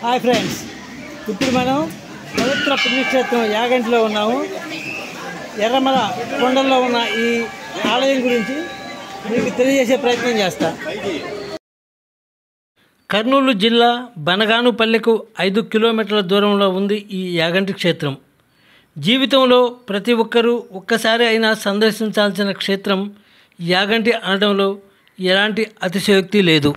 hi friends ఇప్పుడు మనం పవిత్ర పుణ్యక్షేత్రం యాగంటిలో ఉన్నాము ఎర్రమల కొండల్లో ఉన్న ఈ ఆలయం గురించి మీకు తెలియజేసే ప్రయత్నం చేస్తా కర్నూలు జిల్లా బనగానుపల్లెకు ఐదు కిలోమీటర్ల దూరంలో ఉంది ఈ యాగంటి క్షేత్రం జీవితంలో ప్రతి ఒక్కరూ ఒక్కసారి అయినా సందర్శించాల్సిన క్షేత్రం యాగంటి అనడంలో ఎలాంటి అతిశయోక్తి లేదు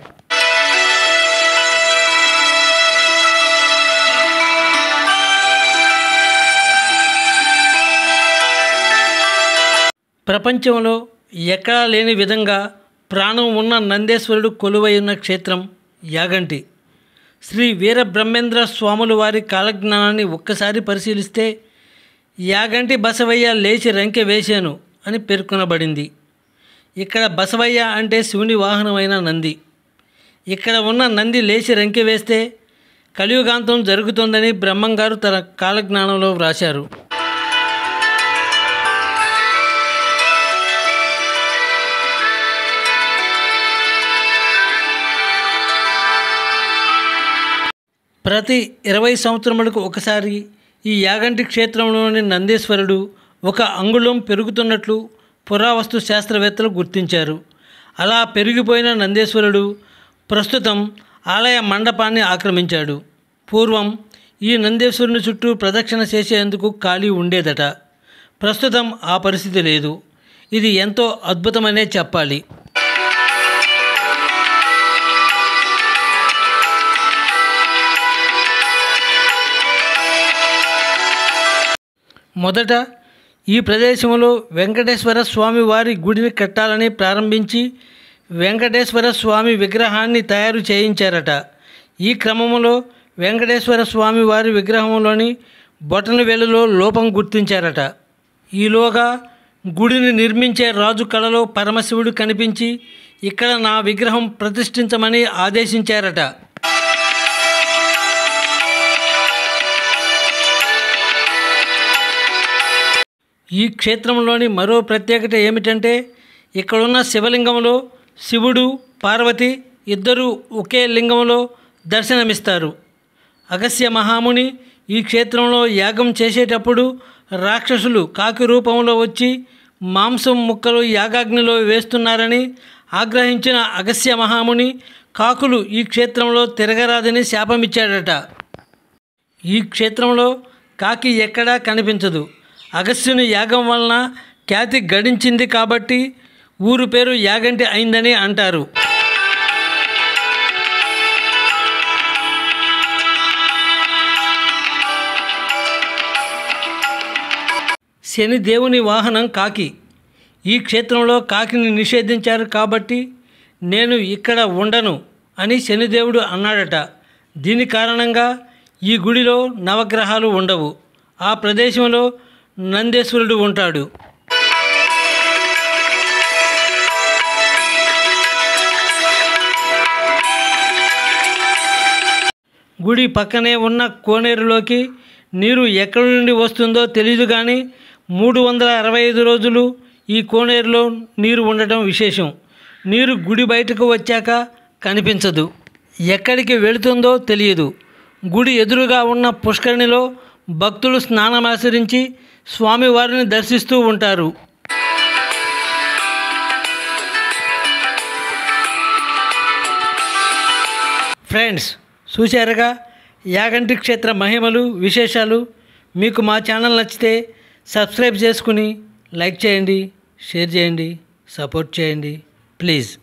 ప్రపంచంలో ఎక్కడా లేని విధంగా ప్రాణం ఉన్న నందేశ్వరుడు కొలువై ఉన్న క్షేత్రం యాగంటి శ్రీ వీర బ్రహ్మేంద్ర స్వాముల వారి కాలజ్ఞానాన్ని ఒక్కసారి పరిశీలిస్తే యాగంటి బసవయ్య లేచి రంకె వేశాను అని పేర్కొనబడింది ఇక్కడ బసవయ్య అంటే శివుని వాహనమైన నంది ఇక్కడ ఉన్న నంది లేచి రంకె వేస్తే కలియుగాంతం జరుగుతుందని బ్రహ్మంగారు తన కాలజ్ఞానంలో వ్రాశారు ప్రతి ఇరవై సంవత్సరములకు ఒకసారి ఈ యాగంటి క్షేత్రంలోని నందీశ్వరుడు ఒక అంగుళం పెరుగుతున్నట్లు పురావస్తు శాస్త్రవేత్తలు గుర్తించారు అలా పెరిగిపోయిన నందేశ్వరుడు ప్రస్తుతం ఆలయ మండపాన్ని ఆక్రమించాడు పూర్వం ఈ నందేశ్వరుని చుట్టూ ప్రదక్షిణ చేసేందుకు ఖాళీ ఉండేదట ప్రస్తుతం ఆ పరిస్థితి లేదు ఇది ఎంతో అద్భుతమనే చెప్పాలి మొదట ఈ ప్రదేశంలో వెంకటేశ్వర స్వామి వారి గుడిని కట్టాలని ప్రారంభించి వెంకటేశ్వర స్వామి విగ్రహాన్ని తయారు చేయించారట ఈ క్రమంలో వెంకటేశ్వర స్వామి వారి విగ్రహంలోని బొటన వేలులో లోపం గుర్తించారట ఈలోగా గుడిని నిర్మించే రాజు కళలో పరమశివుడు కనిపించి ఇక్కడ నా విగ్రహం ప్రతిష్ఠించమని ఆదేశించారట ఈ క్షేత్రంలోని మరో ప్రత్యేకత ఏమిటంటే ఇక్కడున్న శివలింగంలో శివుడు పార్వతి ఇద్దరు ఒకే లింగంలో దర్శనమిస్తారు అగస్య మహాముని ఈ క్షేత్రంలో యాగం చేసేటప్పుడు రాక్షసులు కాకి రూపంలో వచ్చి మాంసం ముక్కలు యాగాగ్నిలో వేస్తున్నారని ఆగ్రహించిన అగస్య మహాముని కాకులు ఈ క్షేత్రంలో తిరగరాదని శాపమిచ్చాడట ఈ క్షేత్రంలో కాకి ఎక్కడా కనిపించదు అగస్త్యుని యాగం వలన ఖ్యాతి గడించింది కాబట్టి ఊరు పేరు యాగంటి అయిందని అంటారు శని దేవుని వాహనం కాకి ఈ క్షేత్రంలో కాకిని నిషేధించారు కాబట్టి నేను ఇక్కడ ఉండను అని శనిదేవుడు అన్నాడట దీని కారణంగా ఈ గుడిలో నవగ్రహాలు ఉండవు ఆ ప్రదేశంలో నందేశ్వరుడు ఉంటాడు గుడి పక్కనే ఉన్న కోనేరులోకి నీరు ఎక్కడి నుండి వస్తుందో తెలియదు కానీ మూడు వందల అరవై ఐదు రోజులు ఈ కోనేరులో నీరు ఉండటం విశేషం నీరు గుడి బయటకు వచ్చాక కనిపించదు ఎక్కడికి వెళుతుందో తెలియదు గుడి ఎదురుగా ఉన్న పుష్కరిణిలో భక్తులు స్నానమాచరించి స్వామివారిని దర్శిస్తూ ఉంటారు ఫ్రెండ్స్ చూశారుగా యాగంటి క్షేత్ర మహిమలు విశేషాలు మీకు మా ఛానల్ నచ్చితే సబ్స్క్రైబ్ చేసుకుని లైక్ చేయండి షేర్ చేయండి సపోర్ట్ చేయండి ప్లీజ్